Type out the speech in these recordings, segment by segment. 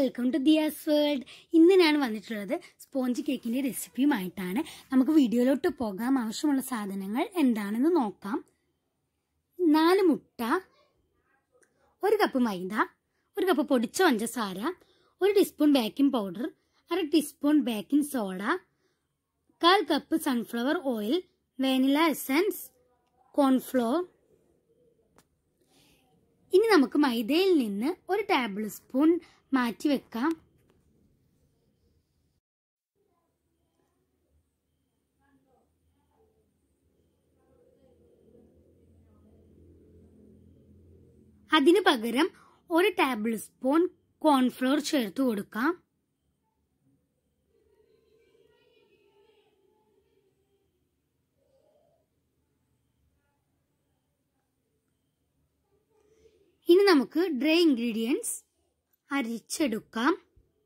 welcome to Diaz world ഇന്ന് ഞാൻ വന്നിട്ടുള്ളത് സ്പോഞ്ച് കേക്കിന്റെ റെസിപ്പിയുമായിട്ടാണ് നമുക്ക് വീഡിയോയിലോട്ട് പോകാം ആവശ്യമുള്ള സാധനങ്ങൾ എന്താണെന്ന് നോക്കാം നാല് മുട്ട ഒരു കപ്പ് മൈദ ഒരു കപ്പ് പൊടിച്ച പഞ്ചസാര ഒരു ടീസ്പൂൺ ബേക്കിംഗ് പൗഡർ അര ടീസ്പൂൺ ബേക്കിംഗ് സോഡ കാൽ cup sunflower oil vanilla essence cornflour ഇനി നമുക്ക് മൈദയിൽ നിന്ന് ഒരു ടേബിൾ സ്പൂൺ മാറ്റി വെക്കാം അതിനു പകരം ഒരു ടേബിൾ സ്പൂൺ കോൺഫ്ലോർ ചേർത്ത് കൊടുക്കാം ഇനി നമുക്ക് ഡ്രൈ ഇൻഗ്രീഡിയൻസ് അരിച്ചെടുക്കാം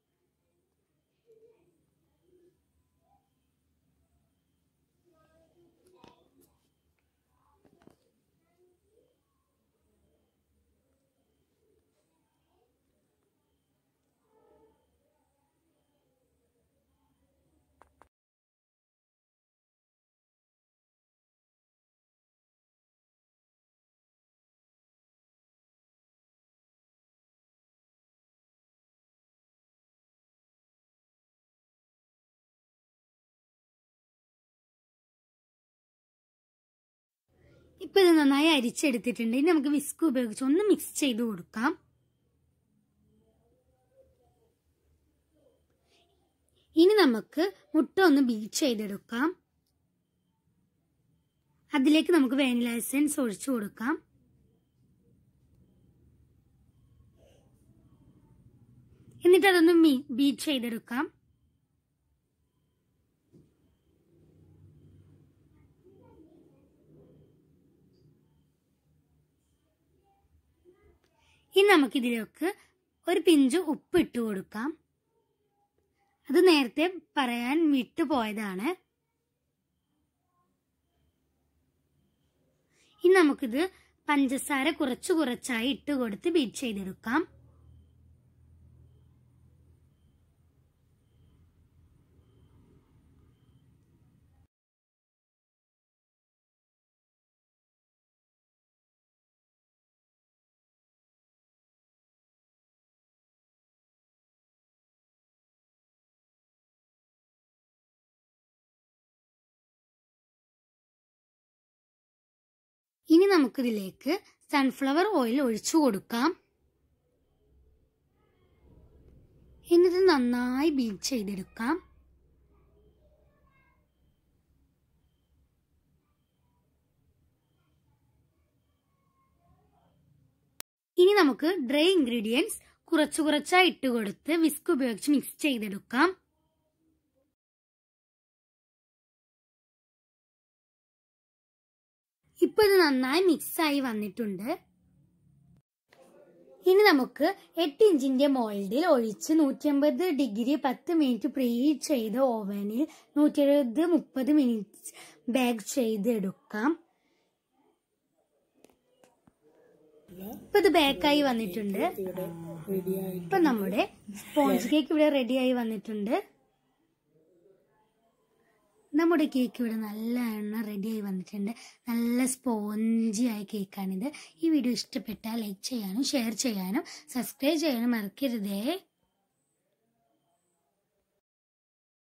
ഇപ്പൊ ഇത് നന്നായി അരിച്ചെടുത്തിട്ടുണ്ട് ഇനി നമുക്ക് വിസ്ക് ഉപയോഗിച്ച് ഒന്ന് മിക്സ് ചെയ്ത് കൊടുക്കാം ഇനി നമുക്ക് മുട്ട ഒന്ന് ബീറ്റ് ചെയ്തെടുക്കാം അതിലേക്ക് നമുക്ക് വാനില എസൻസ് ഒഴിച്ചു കൊടുക്കാം എന്നിട്ട് അതൊന്ന് ബീറ്റ് ചെയ്തെടുക്കാം ഇനി നമുക്കിതിലേക്ക് ഒരു പിഞ്ച് ഉപ്പ് ഇട്ട് കൊടുക്കാം അത് നേരത്തെ പറയാൻ വിട്ടുപോയതാണ് ഇനി നമുക്കിത് പഞ്ചസാര കുറച്ചു കുറച്ചായി ഇട്ട് കൊടുത്ത് ബീറ്റ് ചെയ്തെടുക്കാം ഇനി നമുക്കിതിലേക്ക് സൺഫ്ലവർ ഓയിൽ ഒഴിച്ചു കൊടുക്കാം എന്നിട്ട് നന്നായി ബീറ്റ് ചെയ്തെടുക്കാം ഇനി നമുക്ക് ഡ്രൈ ഇൻഗ്രീഡിയൻസ് കുറച്ചു കുറച്ചായി ഇട്ട് കൊടുത്ത് വിസ്ക് ഉപയോഗിച്ച് മിക്സ് ചെയ്തെടുക്കാം ഇപ്പൊ ഇത് നന്നായി മിക്സായി വന്നിട്ടുണ്ട് ഇനി നമുക്ക് എട്ട് ഇഞ്ചിന്റെ മോൾഡിൽ ഒഴിച്ച് നൂറ്റി അമ്പത് ഡിഗ്രി പത്ത് മിനിറ്റ് പ്രീ ചെയ്ത ഓവനിൽ നൂറ്റി എഴുപത് മുപ്പത് മിനിറ്റ് ബേക്ക് ചെയ്തെടുക്കാം ഇപ്പൊ ഇത് ബേക്കായി വന്നിട്ടുണ്ട് ഇപ്പൊ നമ്മുടെ സ്പോഞ്ച് കേക്ക് ഇവിടെ റെഡിയായി വന്നിട്ടുണ്ട് നമ്മുടെ കേക്ക് ഇവിടെ നല്ല എണ്ണ റെഡിയായി വന്നിട്ടുണ്ട് നല്ല സ്പോഞ്ചി ആയ കേക്കാണിത് ഈ വീഡിയോ ഇഷ്ടപ്പെട്ടാൽ ലൈക്ക് ചെയ്യാനും ഷെയർ ചെയ്യാനും സബ്സ്ക്രൈബ് ചെയ്യാനും മറക്കരുതേ